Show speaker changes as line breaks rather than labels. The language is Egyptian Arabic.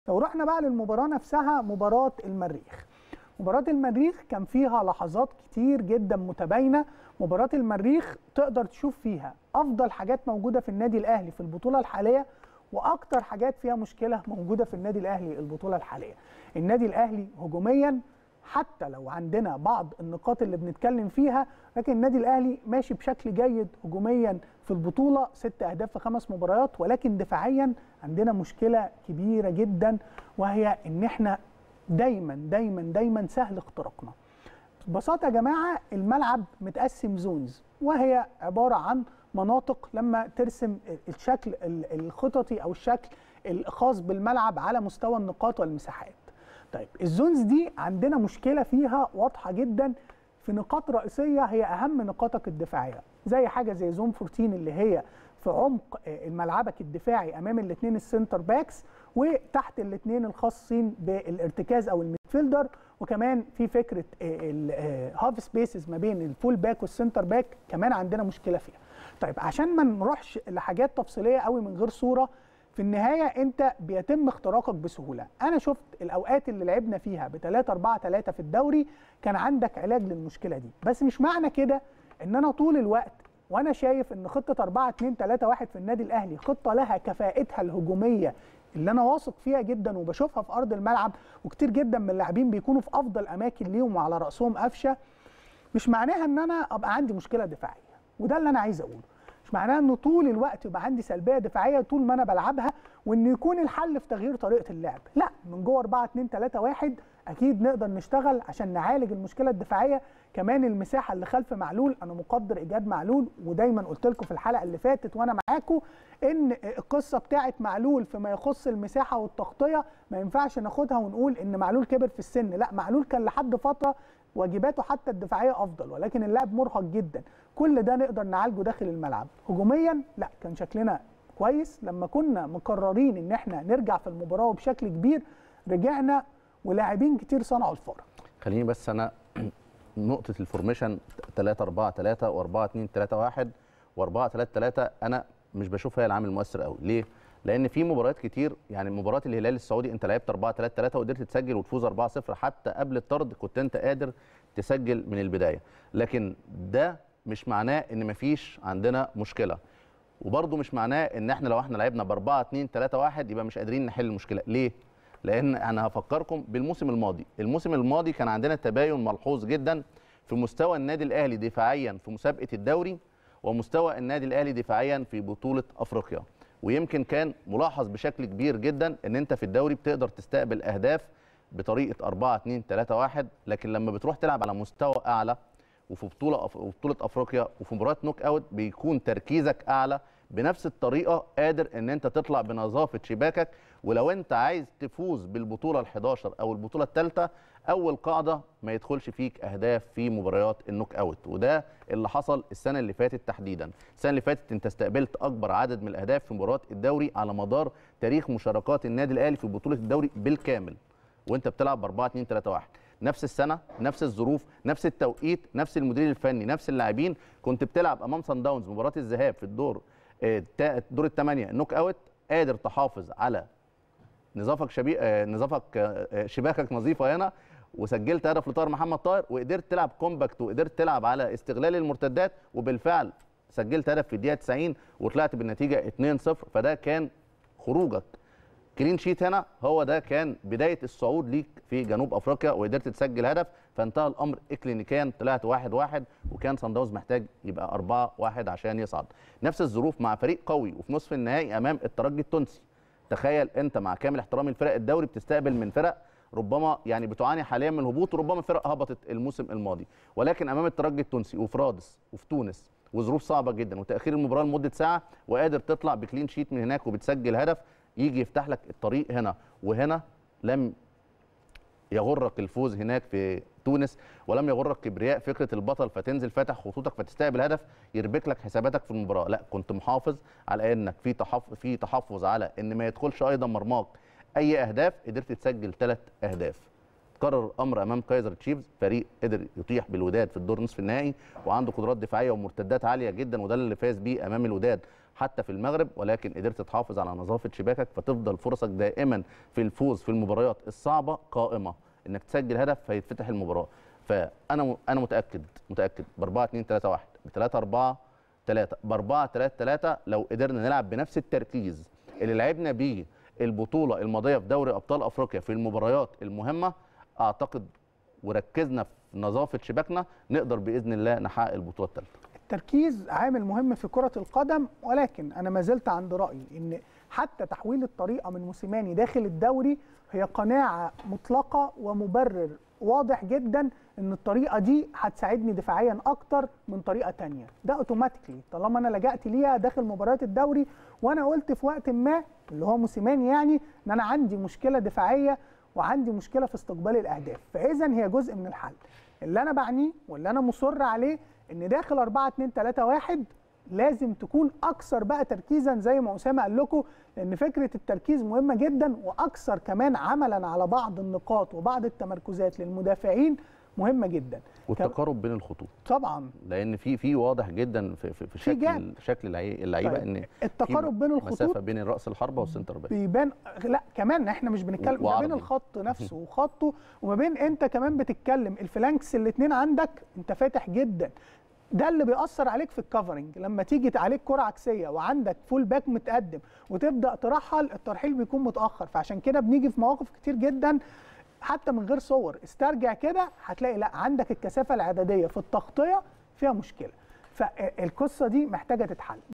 لو رحنا بقى للمباراه نفسها مباراه المريخ مباراه المريخ كان فيها لحظات كتير جدا متباينه مباراه المريخ تقدر تشوف فيها افضل حاجات موجوده في النادي الاهلي في البطوله الحاليه واكتر حاجات فيها مشكله موجوده في النادي الاهلي البطوله الحاليه النادي الاهلي هجوميا حتى لو عندنا بعض النقاط اللي بنتكلم فيها لكن النادي الاهلي ماشي بشكل جيد هجوميا في البطوله ست اهداف في خمس مباريات ولكن دفاعيا عندنا مشكله كبيره جدا وهي ان احنا دايما دايما دايما سهل اختراقنا ببساطه يا جماعه الملعب متقسم زونز وهي عباره عن مناطق لما ترسم الشكل الخططي او الشكل الخاص بالملعب على مستوى النقاط والمساحات طيب الزونز دي عندنا مشكله فيها واضحه جدا في نقاط رئيسيه هي اهم نقاطك الدفاعيه زي حاجه زي زون 14 اللي هي في عمق ملعبك الدفاعي امام الاثنين السنتر باكس وتحت الاثنين الخاصين بالارتكاز او الميدفيلدر وكمان في فكره الهاف سبيسز ما بين الفول باك والسنتر باك كمان عندنا مشكله فيها طيب عشان ما نروحش لحاجات تفصيليه قوي من غير صوره في النهايه انت بيتم اختراقك بسهوله انا شفت الاوقات اللي لعبنا فيها ب 3 4 3 في الدوري كان عندك علاج للمشكله دي بس مش معنى كده ان انا طول الوقت وانا شايف ان خطه 4 2 3 1 في النادي الاهلي خطه لها كفاءتها الهجوميه اللي انا واثق فيها جدا وبشوفها في ارض الملعب وكتير جدا من اللاعبين بيكونوا في افضل اماكن ليهم وعلى راسهم قفشه مش معناها ان انا ابقى عندي مشكله دفاعيه وده اللي انا عايز اقوله مش معناها انه طول الوقت يبقى عندي سلبيه دفاعيه طول ما انا بلعبها وان يكون الحل في تغيير طريقه اللعب لا من جوه 4 2 3 1 اكيد نقدر نشتغل عشان نعالج المشكله الدفاعيه كمان المساحه اللي خلف معلول انا مقدر ايجاد معلول ودايما قلت لكم في الحلقه اللي فاتت وانا معاكم ان القصه بتاعه معلول فيما يخص المساحه والتغطيه ما ينفعش ناخدها ونقول ان معلول كبر في السن لا معلول كان لحد فتره واجباته حتى الدفاعيه افضل ولكن اللاعب مرهق جدا كل ده نقدر نعالجه داخل الملعب هجوميا لا كان شكلنا كويس لما كنا مقررين ان احنا نرجع في المباراه وبشكل كبير رجعنا ولاعبين كتير صنعوا الفرق
خليني بس انا نقطه الفورميشن 3 4 3 و4 2 3 1 و4 3 3 انا مش بشوفها هي العامل المؤثر قوي ليه لان في مباريات كتير يعني مباراه الهلال السعودي انت لعبت 4 3 3 وقدرت تسجل وتفوز 4 0 حتى قبل الطرد كنت انت قادر تسجل من البدايه لكن ده مش معناه ان مفيش عندنا مشكله وبرده مش معناه ان احنا لو احنا لعبنا ب 4 2 3 1 يبقى مش قادرين نحل المشكله ليه لان انا هفكركم بالموسم الماضي الموسم الماضي كان عندنا تباين ملحوظ جدا في مستوى النادي الاهلي دفاعيا في مسابقه الدوري ومستوى النادي الاهلي دفاعيا في بطوله افريقيا ويمكن كان ملاحظ بشكل كبير جدا ان انت في الدوري بتقدر تستقبل اهداف بطريقه 4 2 3 1 لكن لما بتروح تلعب على مستوى اعلى وفي بطوله أف... بطوله افريقيا وفي مباراه نوك اوت بيكون تركيزك اعلى بنفس الطريقه قادر ان انت تطلع بنظافه شباكك ولو انت عايز تفوز بالبطوله ال11 او البطوله الثالثه اول قاعده ما يدخلش فيك اهداف في مباريات النوك اوت وده اللي حصل السنه اللي فاتت تحديدا السنه اللي فاتت انت استقبلت اكبر عدد من الاهداف في مباريات الدوري على مدار تاريخ مشاركات النادي الاهلي في بطوله الدوري بالكامل وانت بتلعب ب 4 2 3 1 نفس السنه نفس الظروف نفس التوقيت نفس المدير الفني نفس اللاعبين كنت بتلعب امام سان داونز مباراه الذهاب في الدور دور الثمانيه نوك اوت قادر تحافظ على نظافك شبي... نظافك شباكك نظيفه هنا وسجلت هدف لطاهر محمد طاهر وقدرت تلعب كومباكت وقدرت تلعب على استغلال المرتدات وبالفعل سجلت هدف في الدقيقه 90 وطلعت بالنتيجه 2-0 فده كان خروجك كلين شيت هنا هو ده كان بدايه الصعود ليك في جنوب افريقيا وقدرت تسجل هدف فانتهى الامر اكلينيكيا طلعت 1-1 واحد واحد وكان صن داونز محتاج يبقى 4-1 عشان يصعد نفس الظروف مع فريق قوي وفي نصف النهائي امام الترجي التونسي تخيل انت مع كامل احترامي لفرق الدوري بتستقبل من فرق ربما يعني بتعاني حاليا من الهبوط وربما فرق هبطت الموسم الماضي ولكن امام الترجي التونسي وفي رادس وفي تونس وظروف صعبه جدا وتاخير المباراه لمده ساعه وقادر تطلع بكلين شيت من هناك وبتسجل هدف يجي يفتح لك الطريق هنا وهنا لم يغرك الفوز هناك في تونس ولم يغرك كبرياء فكره البطل فتنزل فاتح خطوطك فتستقبل هدف يربك لك حساباتك في المباراه لا كنت محافظ على انك في تحفظ في تحفظ على ان ما يدخلش ايضا مرماك اي اهداف قدرت تسجل ثلاث اهداف اتكرر الامر امام كايزر تشيفز فريق قدر يطيح بالوداد في الدور نصف النهائي وعنده قدرات دفاعيه ومرتدات عاليه جدا وده اللي فاز بيه امام الوداد حتى في المغرب ولكن قدرت تحافظ على نظافه شباكك فتفضل فرصك دائما في الفوز في المباريات الصعبه قائمه انك تسجل هدف فيتفتح المباراه فانا انا متاكد متاكد ب 4 2 3 1 ب 3 4 3 ب 4 3 3 لو قدرنا نلعب بنفس التركيز اللي لعبنا بيه البطوله الماضيه في دوري ابطال افريقيا في المباريات المهمه اعتقد وركزنا في نظافه شباكنا نقدر باذن الله نحقق البطوله الثالثه
التركيز عامل مهم في كرة القدم ولكن أنا ما زلت عند رأيي إن حتى تحويل الطريقة من موسيماني داخل الدوري هي قناعة مطلقة ومبرر واضح جدا ان الطريقه دي هتساعدني دفاعيا اكتر من طريقه تانية ده اوتوماتيكلي طالما انا لجأت ليها داخل مباريات الدوري وانا قلت في وقت ما اللي هو موسيماني يعني ان انا عندي مشكله دفاعيه وعندي مشكله في استقبال الاهداف فاذا هي جزء من الحل اللي انا بعنيه واللي انا مصر عليه ان داخل 4 2 3 1 لازم تكون اكثر بقى تركيزا زي ما اسامه قال لكم لان فكره التركيز مهمه جدا واكثر كمان عملا على بعض النقاط وبعض التمركزات للمدافعين مهمه جدا
والتقارب بين الخطوط
طبعا
لان في في واضح جدا في في, في
في
شكل
جاب.
شكل اللعي- اللعيبه
طيب.
ان
التقارب
في
بين الخطوط
مسافه بين الراس الحربه والسنتر باك
بيبان لا كمان احنا مش بنتكلم ما بين
وعرضي.
الخط نفسه وخطه وما بين انت كمان بتتكلم الفلانكس الاثنين عندك انت فاتح جدا ده اللي بيأثر عليك في الكفرنج لما تيجي عليك كرة عكسية وعندك فول باك متقدم وتبدأ ترحل الترحيل بيكون متأخر فعشان كده بنيجي في مواقف كتير جدا حتى من غير صور استرجع كده هتلاقي لا عندك الكثافة العددية في التغطية فيها مشكلة فالقصة دي محتاجة تتحل